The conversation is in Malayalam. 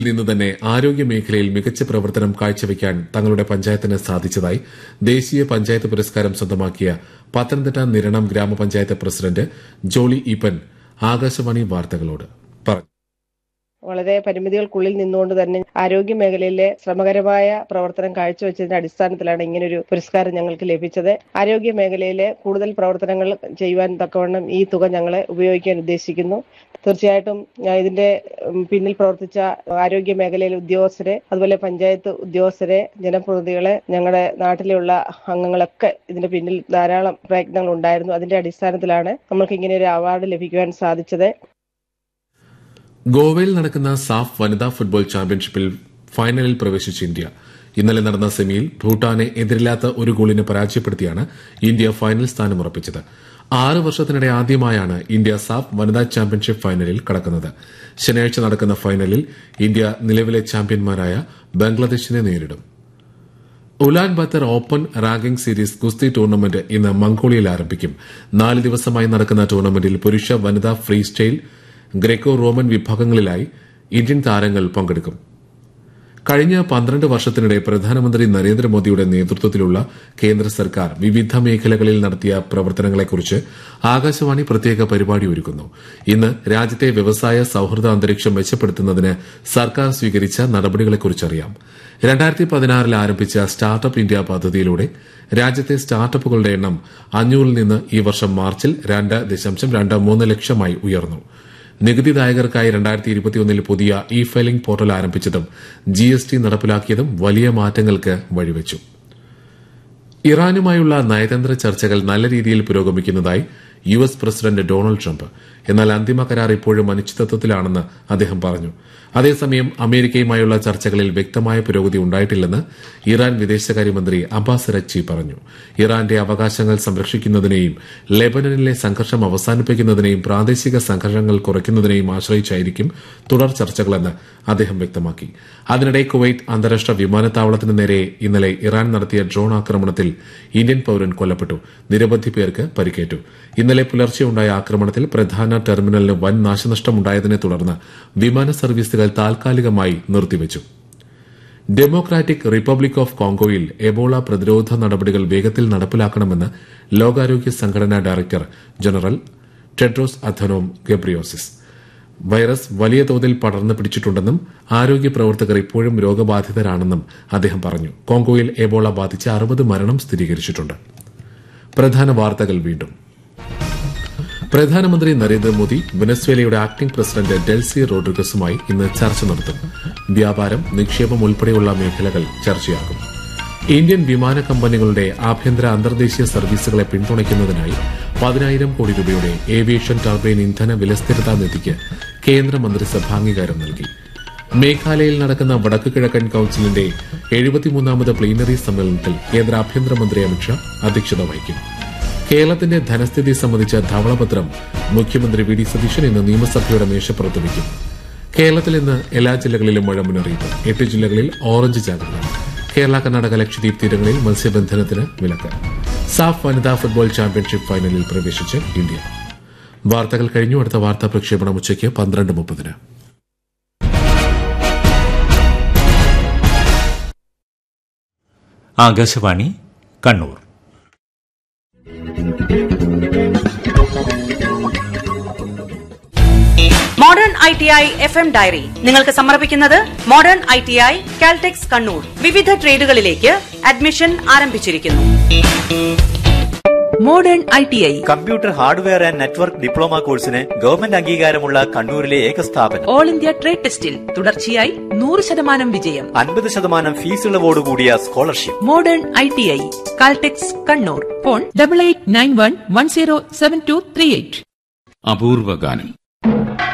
നിന്ന് തന്നെ ആരോഗ്യ മേഖലയിൽ മികച്ച പ്രവർത്തനം കാഴ്ചവെക്കാൻ തങ്ങളുടെ പഞ്ചായത്തിന് സാധിച്ചതായി ദേശീയ പഞ്ചായത്ത് പുരസ്കാരം സ്വന്തമാക്കിയ പത്തനംതിട്ട നിരണം ഗ്രാമപഞ്ചായത്ത് പ്രസിഡന്റ് ജോളി ഈപ്പൻ ആകാശവാണി വാർത്തകളോട് പറഞ്ഞു വളരെ പരിമിതികൾക്കുള്ളിൽ നിന്നുകൊണ്ട് തന്നെ ആരോഗ്യ മേഖലയിലെ ശ്രമകരമായ പ്രവർത്തനം കാഴ്ചവെച്ചതിന്റെ അടിസ്ഥാനത്തിലാണ് ഇങ്ങനൊരു പുരസ്കാരം ഞങ്ങൾക്ക് ലഭിച്ചത് ആരോഗ്യ മേഖലയിലെ കൂടുതൽ പ്രവർത്തനങ്ങൾ ചെയ്യുവാൻ തക്കവണ്ണം ഈ തുക ഞങ്ങളെ ഉപയോഗിക്കാൻ ഉദ്ദേശിക്കുന്നു തീർച്ചയായിട്ടും ഞാൻ ഇതിന്റെ ഉം, പിന്നിൽ പ്രവർത്തിച്ച ആരോഗ്യ മേഖലയിലെ ഉദ്യോഗസ്ഥരെ അതുപോലെ പഞ്ചായത്ത് ഉദ്യോഗസ്ഥരെ ജനപ്രതിനിധികളെ ഞങ്ങളുടെ നാട്ടിലുള്ള അംഗങ്ങളൊക്കെ ഇതിന്റെ പിന്നിൽ ധാരാളം പ്രയത്നങ്ങൾ ഉണ്ടായിരുന്നു അതിന്റെ അടിസ്ഥാനത്തിലാണ് നമ്മൾക്ക് ഇങ്ങനെ ഒരു അവാർഡ് ലഭിക്കുവാൻ സാധിച്ചത് ഗോവയിൽ നടക്കുന്ന സാഫ് വനിതാ ഫുട്ബോൾ ചാമ്പ്യൻഷിപ്പിൽ ഫൈനലിൽ പ്രവേശിച്ച ഇന്ത്യ ഇന്നലെ നടന്ന സെമിയിൽ ഭൂട്ടാനെ എതിരില്ലാത്ത ഒരു ഗോളിന് പരാജയപ്പെടുത്തിയാണ് ഇന്ത്യ ഫൈനൽ സ്ഥാനം ഉറപ്പിച്ചത് ആറ് വർഷത്തിനിടെ ആദ്യമായാണ് ഇന്ത്യ സാഫ് വനിതാ ചാമ്പ്യൻഷിപ്പ് ഫൈനലിൽ കടക്കുന്നത് ശനിയാഴ്ച നടക്കുന്ന ഫൈനലിൽ ഇന്ത്യ നിലവിലെ ചാമ്പ്യന്മാരായ ബംഗ്ലാദേശിനെ നേരിടും Ulaanbaatar open ranking series ഗുസ്തി ടൂർണമെന്റ് ഇന്ന് മംഗോളിയയിൽ ആരംഭിക്കും നാല് ദിവസമായി നടക്കുന്ന ടൂർണമെന്റിൽ പുരുഷ വനിതാ ഫ്രീ സ്റ്റൈൽ ഗ്രേക്കോ റോമൻ വിഭാഗങ്ങളിലായി ഇന്ത്യൻ താരങ്ങൾ പങ്കെടുക്കും കഴിഞ്ഞ പന്ത്രണ്ട് വർഷത്തിനിടെ പ്രധാനമന്ത്രി നരേന്ദ്രമോദിയുടെ നേതൃത്വത്തിലുള്ള കേന്ദ്ര സർക്കാർ വിവിധ മേഖലകളിൽ നടത്തിയ പ്രവർത്തനങ്ങളെക്കുറിച്ച് ആകാശവാണി പ്രത്യേക പരിപാടി ഒരുക്കുന്നു ഇന്ന് രാജ്യത്തെ വ്യവസായ സൌഹൃദ അന്തരീക്ഷം മെച്ചപ്പെടുത്തുന്നതിന് സർക്കാർ സ്വീകരിച്ച നടപടികളെക്കുറിച്ചറിയാം രണ്ടായിരത്തി പതിനാറിൽ ആരംഭിച്ച സ്റ്റാർട്ടപ്പ് ഇന്ത്യ പദ്ധതിയിലൂടെ രാജ്യത്തെ സ്റ്റാർട്ടപ്പുകളുടെ എണ്ണം അഞ്ഞൂറിൽ നിന്ന് ഈ വർഷം മാർച്ചിൽ രണ്ട് ദശാംശം രണ്ട് മൂന്ന് ലക്ഷമായി ഉയർന്നു നികുതിദായകർക്കായി രണ്ടായിരത്തി ഇരുപത്തിയൊന്നിൽ പുതിയ ഇ ഫയലിംഗ് പോർട്ടൽ ആരംഭിച്ചതും ജി എസ് ടി നടപ്പിലാക്കിയതും വലിയ മാറ്റങ്ങൾക്ക് വഴിവെച്ചു ഇറാനുമായുള്ള നയതന്ത്ര ചർച്ചകൾ നല്ല രീതിയിൽ പുരോഗമിക്കുന്നതായി U S president Donald Trump എന്നാൽ അന്തിമ കരാർ ഇപ്പോഴും അനിശ്ചിതത്വത്തിലാണെന്ന് അദ്ദേഹം പറഞ്ഞു അതേസമയം അമേരിക്കയുമായുള്ള ചർച്ചകളിൽ വ്യക്തമായ പുരോഗതി ഉണ്ടായിട്ടില്ലെന്ന് ഇറാൻ വിദേശകാര്യമന്ത്രി അബ്ബാസ് രച്ചി പറഞ്ഞു ഇറാന്റെ അവകാശങ്ങൾ സംരക്ഷിക്കുന്നതിനെയും ലെബനനിലെ സംഘർഷം അവസാനിപ്പിക്കുന്നതിനെയും പ്രാദേശിക സംഘർഷങ്ങൾ കുറയ്ക്കുന്നതിനെയും ആശ്രയിച്ചായിരിക്കും തുടർ ചർച്ചകളെന്ന് അദ്ദേഹം വ്യക്തമാക്കി അതിനിടെ കുവൈറ്റ് അന്താരാഷ്ട്ര വിമാനത്താവളത്തിന് നേരെ ഇന്നലെ ഇറാൻ നടത്തിയ ഡ്രോൺ ആക്രമണത്തിൽ ഇന്ത്യൻ പൌരൻ കൊല്ലപ്പെട്ടു നിരവധി പേർക്ക് പരിക്കേറ്റു ഇന്നലെ പുലർച്ചെ ഉണ്ടായ ആക്രമണത്തിൽ പ്രധാന ടെർമിനലിന് വൻ നാശനഷ്ടമുണ്ടായതിനെ തുടർന്ന് വിമാന സർവീസുകൾ താൽക്കാലികമായി നിർത്തിവച്ചു ഡെമോക്രാറ്റിക് റിപ്പബ്ലിക് ഓഫ് കോങ്കോയിൽ എബോള പ്രതിരോധ നടപടികൾ വേഗത്തിൽ നടപ്പിലാക്കണമെന്ന് ലോകാരോഗ്യ സംഘടനാ director general Tedros Adhanom Ghebreyesus virus വലിയ തോതിൽ പടർന്നു പിടിച്ചിട്ടുണ്ടെന്നും ആരോഗ്യ പ്രവർത്തകർ ഇപ്പോഴും രോഗബാധിതരാണെന്നും അദ്ദേഹം പറഞ്ഞു കോങ്കോയിൽ എബോള ബാധിച്ച് അറുപത് മരണം സ്ഥിരീകരിച്ചിട്ടുണ്ട് പ്രധാന വാർത്തകൾ വീണ്ടും പ്രധാനമന്ത്രി നരേന്ദ്രമോദി വെനസ്വേലയുടെ ആക്ടിംഗ് പ്രസിഡന്റ് ഡെൽസി റോഡ്രിഗസുമായി ഇന്ന് ചർച്ച നടത്തും വ്യാപാരം നിക്ഷേപം ഉൾപ്പെടെയുള്ള മേഖലകൾ ചർച്ചയാകും ഇന്ത്യൻ വിമാന കമ്പനികളുടെ ആഭ്യന്തര അന്തർദേശീയ സർവീസുകളെ പിന്തുണയ്ക്കുന്നതിനായി പതിനായിരം കോടി രൂപയുടെ ഏവിയേഷൻ ടർബൈൻ ഇന്ധന വിലസ്ഥിരതാ നിധിക്ക് കേന്ദ്രമന്ത്രിസഭ അംഗീകാരം നൽകി മേഘാലയയിൽ നടക്കുന്ന വടക്കു കിഴക്കൻ കൌൺസിലിന്റെ എഴുപത്തിമൂന്നാമത് പ്ലീനറി സമ്മേളനത്തിൽ കേന്ദ്ര ആഭ്യന്തരമന്ത്രി അമിത്ഷാ അധ്യക്ഷത വഹിക്കും കേരളത്തിന്റെ ധനസ്ഥിതി സംബന്ധിച്ച ധവളപത്രം മുഖ്യമന്ത്രി വി ഡി സതീശൻ ഇന്ന് നിയമസഭയുടെ മേശപ്പുറത്ത് വയ്ക്കും കേരളത്തിൽ ഇന്ന് എല്ലാ ജില്ലകളിലും മഴ മുന്നറിയിപ്പ് എട്ട് ജില്ലകളിൽ ഓറഞ്ച് ജാഗ്രത കേരള കർണാടക ലക്ഷദ്വീപ് തീരങ്ങളിൽ മത്സ്യബന്ധനത്തിന് വിലക്ക് സാഫ് വനിതാ ഫുട്ബോൾ ചാമ്പ്യൻഷിപ്പ് ഫൈനലിൽ പ്രവേശിച്ച് ഇന്ത്യ വാർത്തകൾ കഴിഞ്ഞു അടുത്ത വാർത്താ പ്രക്ഷേപണം ഉച്ചയ്ക്ക് പന്ത്രണ്ട് മുപ്പതിന് Akashvani Kannur modern I T I F M diary നിങ്ങൾക്ക് സമർപ്പിക്കുന്നത് modern I T I Caltex Kannur വിവിധ ട്രേഡുകളിലേക്ക് അഡ്മിഷൻ ആരംഭിച്ചിരിക്കുന്നു modern I T I computer hardware and network diploma കോഴ്സിന് ഗവൺമെന്റ് അംഗീകാരമുള്ള കണ്ണൂരിലെ ഏക സ്ഥാപനം ഓൾ ഇന്ത്യ ട്രേഡ് ടെസ്റ്റിൽ തുടർച്ചയായി നൂറ് ശതമാനം വിജയം അൻപത് ശതമാനം ഫീസ് ഇളവോടുകൂടിയ scholarship modern I T I Caltex Kannur phone double eight nine one one zero seven two three eight അപൂർവ ഗാനം